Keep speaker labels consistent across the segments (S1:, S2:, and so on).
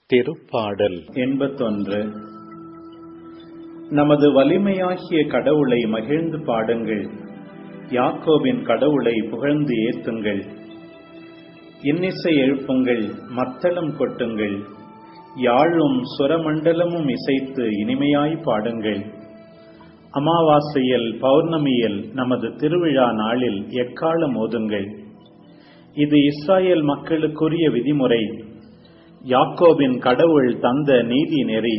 S1: திருப்பாடல்
S2: எண்பத்தொன்று நமது வலிமையாகிய கடவுளை மகிழ்ந்து பாடுங்கள் யாக்கோபின் கடவுளை புகழ்ந்து ஏத்துங்கள் இன்னிசை எழுப்புங்கள் மத்தளம் கொட்டுங்கள் யாழும் சுரமண்டலமும் இசைத்து இனிமையாய் பாடுங்கள் அமாவாசையில் பௌர்ணமியில் நமது திருவிழா நாளில் எக்காலம் ஓதுங்கள் இது இஸ்ராயேல் மக்களுக்குரிய விதிமுறை யாக்கோபின் கடவுள் தந்த நீதி நெறி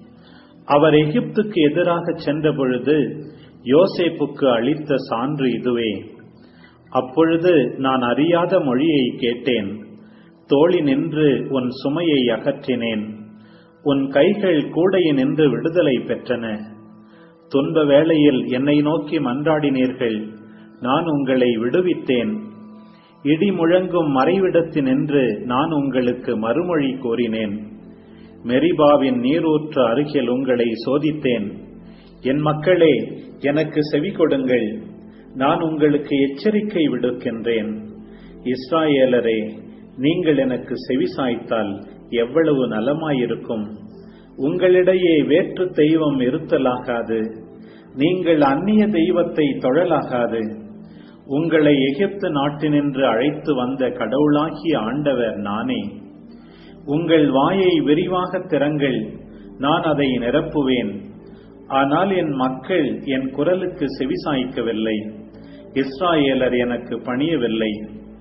S2: அவர் எகிப்துக்கு எதிராக சென்ற பொழுது யோசேப்புக்கு அளித்த சான்று இதுவே அப்பொழுது நான் அறியாத மொழியை கேட்டேன் தோழி நின்று உன் சுமையை அகற்றினேன் உன் கைகள் கூடையை நின்று விடுதலை பெற்றன துன்ப வேளையில் என்னை நோக்கி மன்றாடினீர்கள் நான் உங்களை விடுவித்தேன் இடி முழங்கும் மறைவிடத்தினின்று நான் உங்களுக்கு மறுமொழி கூறினேன் மெரிபாவின் நீரூற்று அருகில் உங்களை சோதித்தேன் என் மக்களே எனக்கு செவி கொடுங்கள் நான் உங்களுக்கு எச்சரிக்கை விடுக்கின்றேன் இஸ்ராயேலரே நீங்கள் எனக்கு செவி சாய்த்தால் எவ்வளவு நலமாயிருக்கும் உங்களிடையே வேற்று தெய்வம் இருத்தலாகாது நீங்கள் அந்நிய தெய்வத்தை தொழலாகாது உங்களை எகிப்து நாட்டினின்று அழைத்து வந்த கடவுளாகிய ஆண்டவர் நானே உங்கள் வாயை விரிவாக திறங்கள் நான் அதை நிரப்புவேன் ஆனால் என் மக்கள் என் குரலுக்கு செவிசாய்க்கவில்லை இஸ்ராயேலர் எனக்கு பணியவில்லை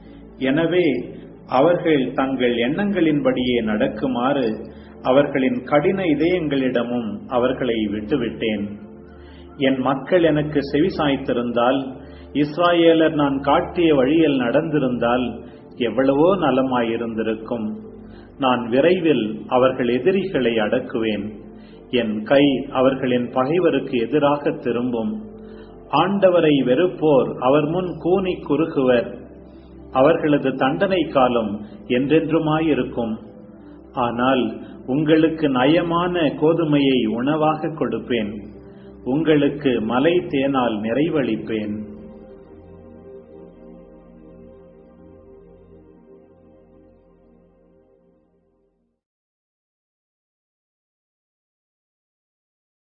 S2: எனவே அவர்கள் தங்கள் எண்ணங்களின்படியே நடக்குமாறு அவர்களின் கடின இதயங்களிடமும் அவர்களை விட்டுவிட்டேன் என் மக்கள் எனக்கு செவிசாய்த்திருந்தால் இஸ்ராயேலர் நான் காட்டிய வழியில் நடந்திருந்தால் எவ்வளவோ நலமாயிருந்திருக்கும் நான் விரைவில் அவர்கள் எதிரிகளை அடக்குவேன் என் கை அவர்களின் பகைவருக்கு எதிராக திரும்பும் ஆண்டவரை வெறுப்போர் அவர் முன் கூனி குறுகுவர் அவர்களது தண்டனை காலம் என்றென்றுமாயிருக்கும் ஆனால் உங்களுக்கு நயமான கோதுமையை உணவாக கொடுப்பேன் உங்களுக்கு மலை தேனால் நிறைவளிப்பேன்